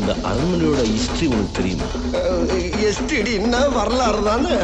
இந்த அரண்மனையோட ஹிஸ்டரி உனக்கு தெரியுமா எஸ்டிடின்னா வரலாறு தானே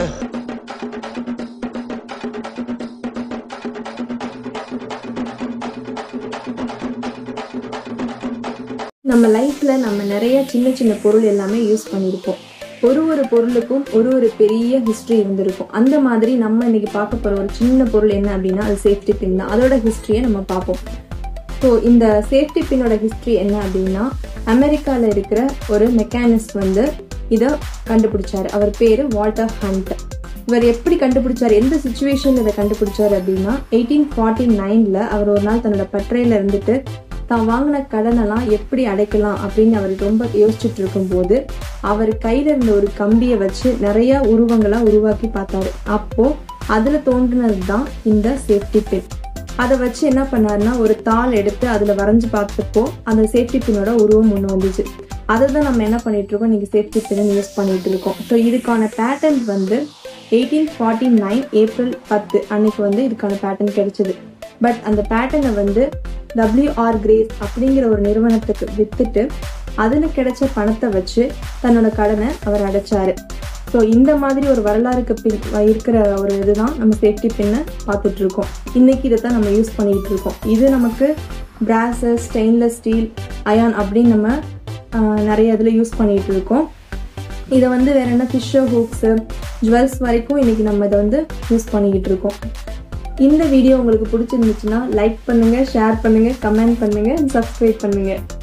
நம்ம லைஃப்ல நம்ம நிறைய சின்ன சின்ன பொருள் எல்லாமே யூஸ் பண்ணியிருப்போம் ஒரு ஒரு பொருளுக்கும் ஒரு ஒரு பெரிய ஹிஸ்ட்ரி இருந்திருக்கும் அந்த மாதிரி நம்ம இன்னைக்கு பார்க்க போற ஒரு சின்ன பொருள் என்ன அப்படின்னா அது சேஃப்டி பின் தான் அதோட ஹிஸ்ட்ரியை நம்ம பார்ப்போம் ஸோ இந்த சேஃப்டி பின்னோட ஹிஸ்ட்ரி என்ன அப்படின்னா அமெரிக்காவில் இருக்கிற ஒரு மெக்கானிஸ்ட் வந்து இதை கண்டுபிடிச்சாரு அவர் பேரு வால்டர் ஹண்ட் இவர் எப்படி கண்டுபிடிச்சார் எந்த சுச்சுவேஷன்ல இதை கண்டுபிடிச்சார் அப்படின்னா எயிட்டீன் ஃபார்ட்டி நைன்ல அவர் ஒரு நாள் தன்னோட பட்டறையில இருந்துட்டு தான் வாங்கின கடனெல்லாம் எப்படி அடைக்கலாம் அப்படின்னு அவர் ரொம்ப யோசிச்சுட்டு இருக்கும்போது அவர் கையில இருந்த ஒரு கம்பியை வச்சு நிறைய உருவங்களா உருவாக்கி பார்த்தாரு அப்போ அதுல தோன்றினது தான் இந்த சேஃப்டி பின் அதை வச்சு என்ன பண்ணாருன்னா ஒரு தாள் எடுத்து அதுல வரைஞ்சு பார்த்தப்போ அந்த சேஃப்டி பின்னோட உருவம் ஒன்று வந்துச்சு அதை தான் நம்ம என்ன பண்ணிட்டு இருக்கோம் நீங்க சேஃப்டி பின் யூஸ் பண்ணிட்டு இருக்கோம் ஸோ இதுக்கான பேட்டர்ன் வந்து எயிட்டீன் ஃபார்ட்டி நைன் ஏப்ரல் பத்து அன்னைக்கு வந்து இதுக்கான பேட்டர்ன் கிடைச்சது பட் அந்த பேட்டர்னை வந்து WR கிரேஸ் அப்படிங்கிற ஒரு நிறுவனத்துக்கு வித்துட்டு அதில் கிடைச்ச பணத்தை வச்சு தன்னோட கடனை அவர் அடைச்சாரு ஸோ இந்த மாதிரி ஒரு வரலாறுக்கு பின் இருக்கிற ஒரு இதுதான் நம்ம சேஃப்டி பின்னை பார்த்துட்டு இருக்கோம் இன்னைக்கு இதை தான் நம்ம யூஸ் பண்ணிட்டு இருக்கோம் இது நமக்கு பிராசஸ் ஸ்டெயின்லெஸ் ஸ்டீல் அயான் அப்படின்னு நம்ம ஆஹ், நிறைய இதில் யூஸ் பண்ணிட்டு இருக்கோம் இதை வந்து வேற என்ன ஃபிஷ்ஷர் ஹூக்ஸு ஜுவல்ஸ் வரைக்கும் இன்னைக்கு நம்ம இதை வந்து யூஸ் பண்ணிக்கிட்டு இருக்கோம் இந்த வீடியோ உங்களுக்கு பிடிச்சிருந்துச்சுன்னா லைக் பண்ணுங்க ஷேர் பண்ணுங்க கமெண்ட் பண்ணுங்க சப்ஸ்கிரைப் பண்ணுங்க